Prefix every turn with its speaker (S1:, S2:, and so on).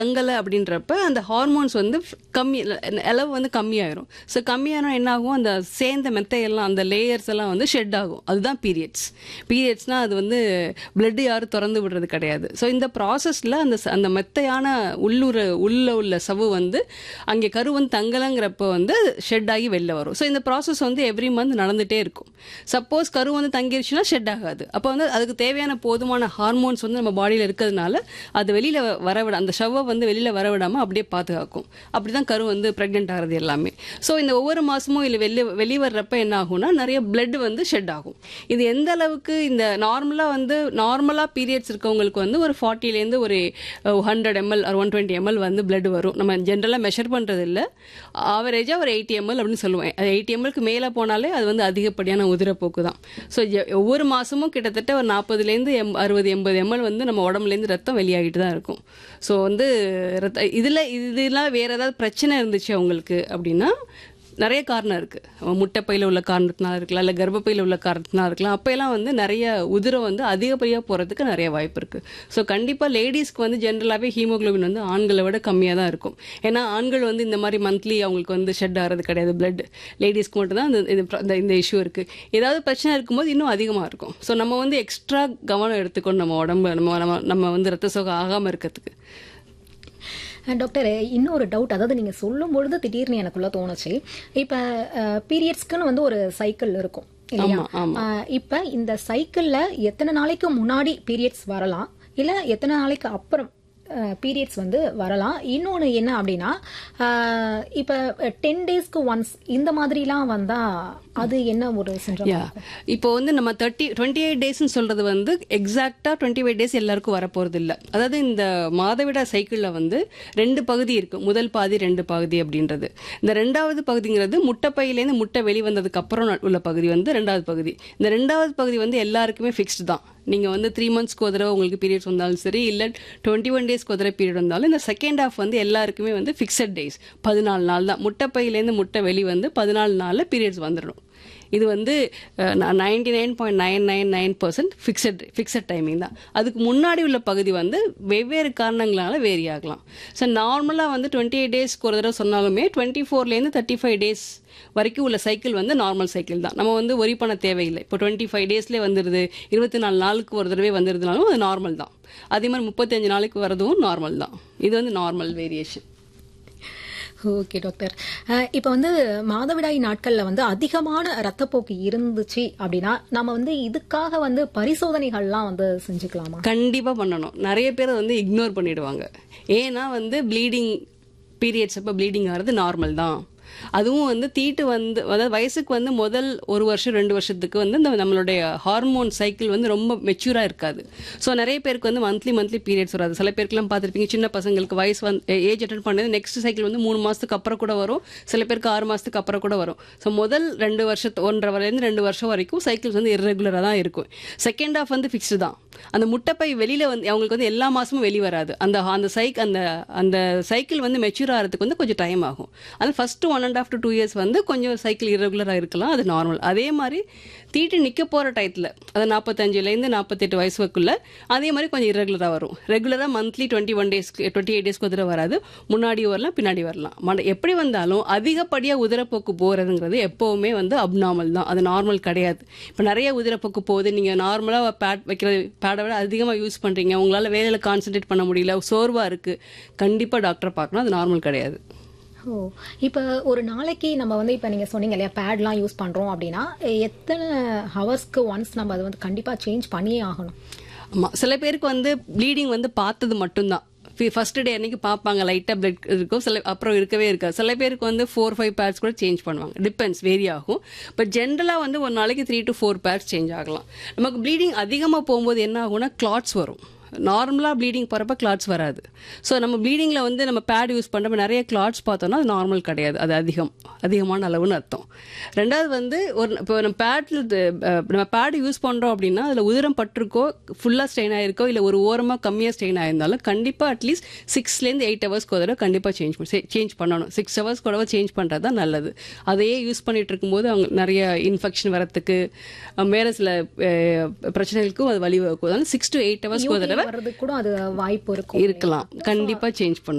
S1: தங்கலை அப்படின்றப்ப அந்த ஹார்மோன்ஸ் வந்து கம்மி அளவு வந்து கம்மியாயிரும் ஸோ கம்மியான என்ன ஆகும் அந்த சேர்ந்த மெத்தையெல்லாம் அந்த லேயர்ஸ் எல்லாம் வந்து ஷெட் ஆகும் அதுதான் பீரியட்ஸ் பீரியட்ஸ்னால் அது வந்து பிளட் யாரும் திறந்து விடுறது கிடையாது ஸோ இந்த ப்ராசஸில் அந்த ச- அந்த மெத்தையான உள்ளூர உள்ள உள்ள சவ்வு வந்து அங்கே கரு வந்து தங்கலைங்கிறப்ப வந்து ஷெட் ஆகி வெளில வரும் ஸோ இந்த ப்ராசஸ் வந்து எவ்ரி மந்த் நடந்துகிட்டே இருக்கும் சப்போஸ் கரு வந்து தங்கிருச்சுன்னா ஷெட் ஆகாது அப்போ வந்து அதுக்கு தேவையான போதுமான ஹார்மோன்ஸ் வந்து நம்ம பாடியில் இருக்கிறதுனால அது வெளியில் வரவிட அந்த ஷவ்வை வந்து வெளியில் வரவிடாமல் அப்படியே பாதுகாக்கும் அப்படி தான் கரு வந்து ப்ரெக்னென்ட் ஆகிறது எல்லாமே ஸோ இந்த ஒவ்வொரு மாதமும் இல்லை வெளியே வெளி வர்றப்ப என்ன ஆகும்னா நிறைய blood வந்து ஷெட் ஆகும் இது எந்த அளவுக்கு இந்த நார்மலாக வந்து நார்மலாக பீரியட்ஸ் இருக்கவங்களுக்கு வந்து ஒரு ஃபார்ட்டிலேருந்து ஒரு ஹண்ட்ரட் எம்எல் ஒரு ஒன் டுவெண்ட்டி எம்எல் வந்து blood வரும் நம்ம ஜென்ரலாக மெஷர் பண்ணுறது இல்லை ஆவரேஜாக ஒரு எயிட்டி எம்எல் அப்படின்னு சொல்லுவேன் அது எயிட்டி எம்எல்க்கு மேலே போனாலே அது வந்து அதிகப்படியான உதிரப்போக்கு தான் ஸோ ஒவ்வொரு மாதமும் கிட்டத்தட்ட ஒரு நாற்பதுலேருந்து எம் அறுபது எண்பது எம்எல் வந்து நம்ம உடம்புலேருந்து ரத்தம் வெளியாகிட்டு தான் இருக்கும் ஸோ வந்து ரத்த இதில் இதெல்லாம் வேறு ஏதாவது பிரச்சனை இருந்துச்சு அவங்களுக்கு அப்படின்னா நிறைய காரணம் இருக்குது முட்டைப்பையில் உள்ள காரணத்தினால இருக்கலாம் இல்லை கர்ப்பப்பையில் உள்ள காரணத்தினால இருக்கலாம் அப்போயெல்லாம் வந்து நிறைய உதிரம் வந்து அதிகப்படியாக போகிறதுக்கு நிறைய வாய்ப்பு இருக்குது ஸோ கண்டிப்பாக லேடிஸ்க்கு வந்து ஜென்ரலாகவே ஹீமோகுளோபின் வந்து ஆண்களை விட கம்மியாக தான் இருக்கும் ஏன்னா ஆண்கள் வந்து இந்த மாதிரி மந்த்லி அவங்களுக்கு வந்து ஷெட் ஆகிறது கிடையாது பிளட் லேடிஸ்க்கு மட்டும் தான் இந்த இது pro- இந்த- இந்த இஷ்யூ இருக்குது ஏதாவது பிரச்சனை இருக்கும்போது இன்னும் அதிகமாக இருக்கும் ஸோ நம்ம வந்து எக்ஸ்ட்ரா கவனம் எடுத்துக்கணும் நம்ம உடம்பு நம்ம நம்ம நம்ம வந்து ரத்த சோகை ஆகாமல் இருக்கிறதுக்கு
S2: அஹ் டாக்டர் இன்னொரு டவுட் அதாவது நீங்க சொல்லும் பொழுது திடீர்னு எனக்குள்ள தோணுச்சு இப்ப பீரியட்ஸ்க்குன்னு வந்து ஒரு சைக்கிள் இருக்கும் இல்லையா
S1: ஆமா, ஆமா.
S2: அஹ், இப்ப இந்த சைக்கிள்ல எத்தனை நாளைக்கு முன்னாடி பீரியட்ஸ் வரலாம் இல்ல எத்தனை நாளைக்கு அப்புறம் பீரியட்ஸ் வந்து வரலாம் இன்னொன்று என்ன அப்படின்னா அஹ், இப்ப டென் டேஸ்க்கு ஒன்ஸ் இந்த மாதிரிலாம் வந்தா அது என்ன ஒரு சின்ரம்
S1: யா இப்போ வந்து நம்ம தேர்ட்டி டுவெண்ட்டி எயிட் டேஸ்னு சொல்றது வந்து எக்ஸாக்டா டுவெண்ட்டி எயிட் டேஸ் எல்லாருக்கும் வரப்போறது இல்ல அதாவது இந்த மாதவிடா சைக்கிளில் வந்து ரெண்டு பகுதி இருக்கு முதல் பாதி ரெண்டு பகுதி அப்படின்றது இந்த ரெண்டாவது பகுதிங்கிறது முட்டைப்பையிலேருந்து முட்டை வெளிவந்ததுக்கு அப்புறம் உள்ள பகுதி வந்து ரெண்டாவது பகுதி இந்த ரெண்டாவது பகுதி வந்து எல்லாருக்குமே ஃபிக்ஸ்டு தான் நீங்க வந்து த்ரீ மந்த்ஸ்க்கு ஒரு தடவை உங்களுக்கு பீரியட்ஸ் வந்தாலும் சரி இல்ல டுவெண்ட்டி ஒன் டேஸ்க்கு ஒரு தடவை பீரியட் வந்தாலும் இந்த செகண்ட் ஹாஃப் வந்து எல்லாருக்குமே வந்து ஃபிக்ஸட் டேஸ் பதினாலு நாள் தான் முட்டைப்பையிலேருந்து முட்டை வெளி வந்து பதினாலு நாளில் பீரியட்ஸ் வந்துடும் இது வந்து ninety nine point nine nine nine percent fixed fixed timing தான் அதுக்கு முன்னாடி உள்ள பகுதி வந்து வெவ்வேறு காரணங்களால வேரி ஆகலாம் ஸோ நார்மலாக வந்து டுவெண்ட்டி எயிட் டேஸ்க்கு ஒரு தடவை சொன்னாலுமே டுவெண்ட்டி ஃபோர்லேருந்து தேர்ட்டி ஃபைவ் டேஸ் வரைக்கும் உள்ள சைக்கிள் வந்து நார்மல் சைக்கிள் தான் நம்ம வந்து ஒரி பண்ண தேவையில்லை இப்போ டுவெண்ட்டி ஃபைவ் டேஸ்லேயே வந்துடுது இருபத்தி நாலு நாளுக்கு ஒரு தடவை வந்துடுதுனாலும் அது நார்மல் தான் அதே மாதிரி முப்பத்தஞ்சு நாளைக்கு வரதும் நார்மல் தான் இது வந்து நார்மல் வேரியேஷன்
S2: ஓகே டாக்டர் அஹ், இப்ப வந்து மாதவிடாய் நாட்கள்ல வந்து அதிகமான ரத்தப்போக்கு இருந்துச்சு அப்படின்னா நம்ம வந்து இதுக்காக வந்து பரிசோதனைகள்லாம் வந்து செஞ்சுக்கலாமா
S1: கண்டிப்பாக பண்ணணும் நிறைய பேர் வந்து இக்னோர் பண்ணிடுவாங்க ஏன்னா வந்து ப்ளீடிங் பீரியட்ஸ் அப்போ ப்ளீடிங் ஆகிறது நார்மல் தான் அதுவும் வந்து தீட்டு வந்து அதாவது வயசுக்கு வந்து முதல் ஒரு வருஷம் ரெண்டு வருஷத்துக்கு வந்து இந்த நம்மளுடைய ஹார்மோன் சைக்கிள் வந்து ரொம்ப மெச்சூராக இருக்காது ஸோ நிறைய பேருக்கு வந்து மந்த்லி மந்த்லி பீரியட்ஸ் வராது சில பேருக்குலாம் பார்த்துருப்பீங்க சின்ன பசங்களுக்கு வயசு வந்து ஏஜ் அட்டன் பண்ணது நெக்ஸ்ட் சைக்கிள் வந்து மூணு மாதத்துக்கு அப்புறம் கூட வரும் சில பேருக்கு ஆறு மாதத்துக்கு அப்புறம் கூட வரும் ஸோ முதல் ரெண்டு வருஷத்து ஒன்றரை வரையிலேருந்து ரெண்டு வருஷம் வரைக்கும் சைக்கிள்ஸ் வந்து இர்ரெகுலராக தான் இருக்கும் செகண்ட் ஹாஃப் வந்து ஃபிக்ஸ்டு தான் அந்த முட்டைப்பை வெளியில வந்து அவங்களுக்கு வந்து எல்லா மாசமும் வெளி வராது அந்த அந்த சைக் அந்த அந்த சைக்கிள் வந்து மெச்சூர் ஆகிறதுக்கு வந்து கொஞ்சம் டைம் ஆகும் அது first one and half to two years வந்து கொஞ்சம் சைக்கிள் இரெகுலராக இருக்கலாம் அது நார்மல் அதே மாதிரி தீட்டு நிற்க போகிற டயத்தில் அது நாற்பத்தஞ்சுலேருந்து நாற்பத்தெட்டு வயசுக்குள்ள அதே மாதிரி கொஞ்சம் இரெகுலராக வரும் ரெகுலராக மந்த்லி டுவெண்ட்டி ஒன் டேஸ்க்கு டுவெண்ட்டி எயிட் டேஸ்க்கு உதிர வராது முன்னாடி வரலாம் பின்னாடி வரலாம் மண்ட எப்படி வந்தாலும் அதிகப்படியாக உதிரப்போக்கு போகிறதுங்கிறது எப்போவுமே வந்து அப்நார்மல் தான் அது நார்மல் கிடையாது இப்போ நிறைய உதிரப்போக்கு போகுது நீங்கள் நார்மலாக பேட் வைக்கிற பேடை விட அதிகமாக யூஸ் பண்ணுறீங்க உங்களால் வேலையில் கான்சென்ட்ரேட் பண்ண முடியல சோர்வாக இருக்குது கண்டிப்பாக டாக்டரை பார்க்கணும் அது நார்மல் கிடையாது
S2: ஓ இப்ப ஒரு நாளைக்கு நம்ம வந்து இப்ப நீங்க சொன்னீங்க இல்லையா பேட்லாம் யூஸ் பண்றோம் அப்படின்னா எத்தனை ஹவர்ஸ்க்கு ஒன்ஸ் நம்ம அதை வந்து கண்டிப்பா சேஞ்ச் பண்ணியே ஆகணும்
S1: ஆமாம் சில பேருக்கு வந்து ப்ளீடிங் வந்து பார்த்தது மட்டும்தான் ஃபர்ஸ்ட் டே அன்னைக்கு பார்ப்பாங்க லைட்டாக பிளட் இருக்கும் சில அப்புறம் இருக்கவே இருக்காது சில பேருக்கு வந்து ஃபோர் ஃபைவ் பேட்ஸ் கூட சேஞ்ச் பண்ணுவாங்க டிபெண்ட்ஸ் வேரி ஆகும் பட் ஜென்ரலாக வந்து ஒரு நாளைக்கு three to four pads change ஆகலாம் நமக்கு ப்ளீடிங் அதிகமாக போகும்போது என்ன ஆகும்னா கிளாட்ஸ் வரும் நார்மலாக ப்ளீடிங் போகிறப்ப கிளாட்ஸ் வராது ஸோ நம்ம ப்ளீடிங்கில் வந்து நம்ம பேட் யூஸ் பண்ணுறப்ப நிறைய கிளாட்ஸ் பார்த்தோம்னா அது நார்மல் கிடையாது அது அதிகம் அதிகமான அளவுன்னு அர்த்தம் ரெண்டாவது வந்து ஒரு இப்போ நம்ம பேட்டில் நம்ம பேட் யூஸ் பண்ணுறோம் அப்படின்னா அதில் உதிரம் பட்டிருக்கோ ஃபுல்லாக ஸ்ட்ரெயின் ஆயிருக்கோ இல்லை ஒரு ஓரமாக கம்மியாக ஸ்ட்ரெயின் ஆயிருந்தாலும் கண்டிப்பாக அட்லீஸ்ட் சிக்ஸ்லேருந்து எயிட் ஹவர்ஸ்க்கு ஒரு தடவை கண்டிப்பாக சேஞ்ச் சேஞ்ச் பண்ணணும் சிக்ஸ் ஹவர்ஸ் கூட சேஞ்ச் பண்ணுறது தான் நல்லது அதையே யூஸ் பண்ணிட்டு இருக்கும்போது அவங்க நிறைய இன்ஃபெக்ஷன் வரத்துக்கு அஹ், வேற சில அஹ், பிரச்சனைகளுக்கும் அது வழிவகுக்கும் அதனால சிக்ஸ் டு எயிட் ஹவர்ஸ்க்கு ஒரு தடவை தவிர
S2: வர்றதுக்கு கூட அது வாய்ப்பு இருக்கும்
S1: இருக்கலாம் கண்டிப்பா சேஞ்ச் பண்ணும்